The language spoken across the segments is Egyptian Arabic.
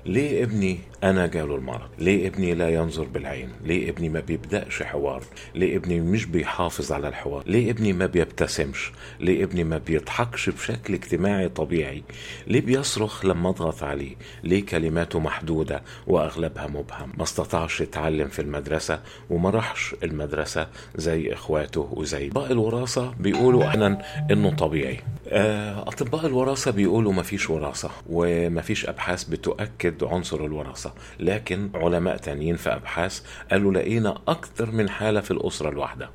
ليه ابني انا جاله المرض ليه ابني لا ينظر بالعين ليه ابني ما بيبداش حوار ليه ابني مش بيحافظ على الحوار ليه ابني ما بيبتسمش ليه ابني ما بيضحكش بشكل اجتماعي طبيعي ليه بيصرخ لما اضغط عليه ليه كلماته محدوده واغلبها مبهم ما استطاعش يتعلم في المدرسه وما راحش المدرسه زي اخواته وزي اطباء الوراثه بيقولوا احيانا انه طبيعي آه، اطباء الوراثه بيقولوا ما فيش وراثه وما فيش ابحاث بتؤكد عنصر الوراثه لكن علماء تانيين في ابحاث قالوا لقينا اكتر من حاله في الاسره الواحده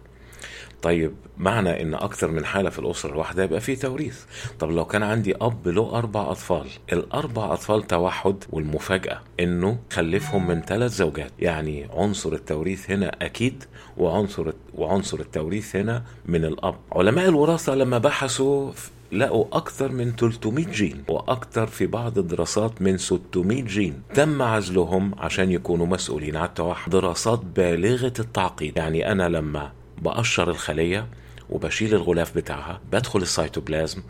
طيب معنى ان اكتر من حاله في الاسره الواحده يبقى في توريث طب لو كان عندي اب له اربع اطفال الاربع اطفال توحد والمفاجاه انه خلفهم من ثلاث زوجات يعني عنصر التوريث هنا اكيد وعنصر وعنصر التوريث هنا من الاب علماء الوراثه لما بحثوا لقوا أكثر من 300 جين وأكثر في بعض الدراسات من 600 جين تم عزلهم عشان يكونوا مسؤولين عن التوحد دراسات بالغة التعقيد يعني أنا لما بقشر الخلية وبشيل الغلاف بتاعها بدخل السيتوبلازم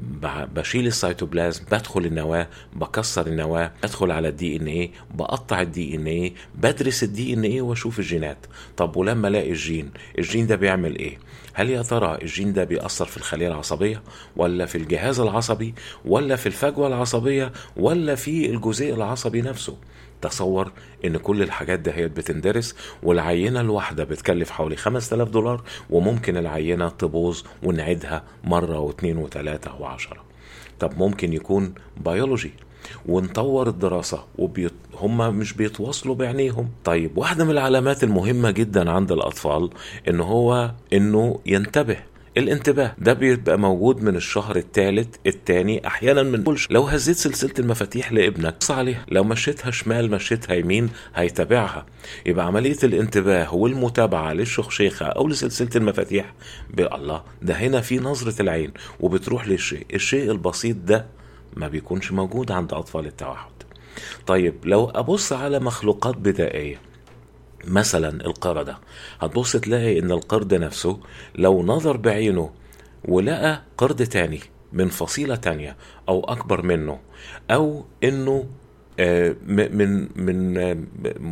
بشيل السيتوبلازم بدخل النواه بكسر النواه بدخل على الدي ان ايه بقطع الدي ان ايه بدرس الدي ان ايه واشوف الجينات طب ولما الاقي الجين الجين ده بيعمل ايه هل يا ترى الجين ده بيأثر في الخلية العصبية ولا في الجهاز العصبي ولا في الفجوة العصبية ولا في الجزيء العصبي نفسه تصور ان كل الحاجات ده هي بتندرس والعينه الواحده بتكلف حوالي 5000 دولار وممكن العينه تبوظ ونعيدها مره واثنين وثلاثه وعشره طب ممكن يكون بيولوجي ونطور الدراسة وبيت... هم مش بيتواصلوا بعينيهم طيب واحدة من العلامات المهمة جدا عند الأطفال إن هو إنه ينتبه الانتباه ده بيبقى موجود من الشهر الثالث الثاني احيانا من كل لو هزيت سلسله المفاتيح لابنك بص عليها لو مشيتها شمال مشيتها يمين هيتابعها يبقى عمليه الانتباه والمتابعه للشخشيخه او لسلسله المفاتيح الله ده هنا في نظره العين وبتروح للشيء الشيء البسيط ده ما بيكونش موجود عند اطفال التوحد طيب لو ابص على مخلوقات بدائيه مثلا القردة هتبص تلاقي ان القرد نفسه لو نظر بعينه ولقى قرد تاني من فصيلة تانية او اكبر منه او انه من من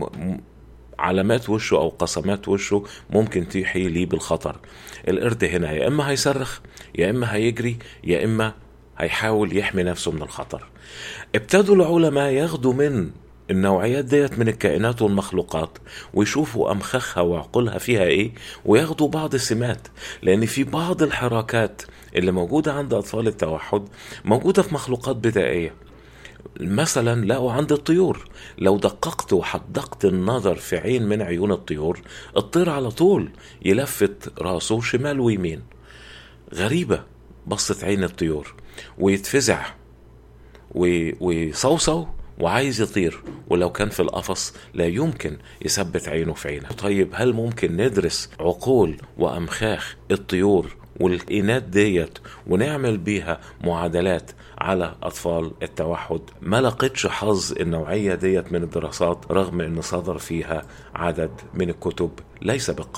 علامات وشه او قسمات وشه ممكن تيحي ليه بالخطر القرد هنا يا اما هيصرخ يا اما هيجري يا اما هيحاول يحمي نفسه من الخطر ابتدوا العلماء ياخدوا من النوعيات ديت من الكائنات والمخلوقات ويشوفوا أمخاخها وعقولها فيها إيه وياخدوا بعض السمات لأن في بعض الحركات اللي موجودة عند أطفال التوحد موجودة في مخلوقات بدائية مثلا لقوا عند الطيور لو دققت وحدقت النظر في عين من عيون الطيور الطير على طول يلفت راسه شمال ويمين غريبة بصت عين الطيور ويتفزع ويصوصو وعايز يطير ولو كان في القفص لا يمكن يثبت عينه في عينه طيب هل ممكن ندرس عقول وأمخاخ الطيور والإنات ديت ونعمل بيها معادلات على أطفال التوحد ما لقيتش حظ النوعية ديت من الدراسات رغم أن صدر فيها عدد من الكتب ليس بالقليل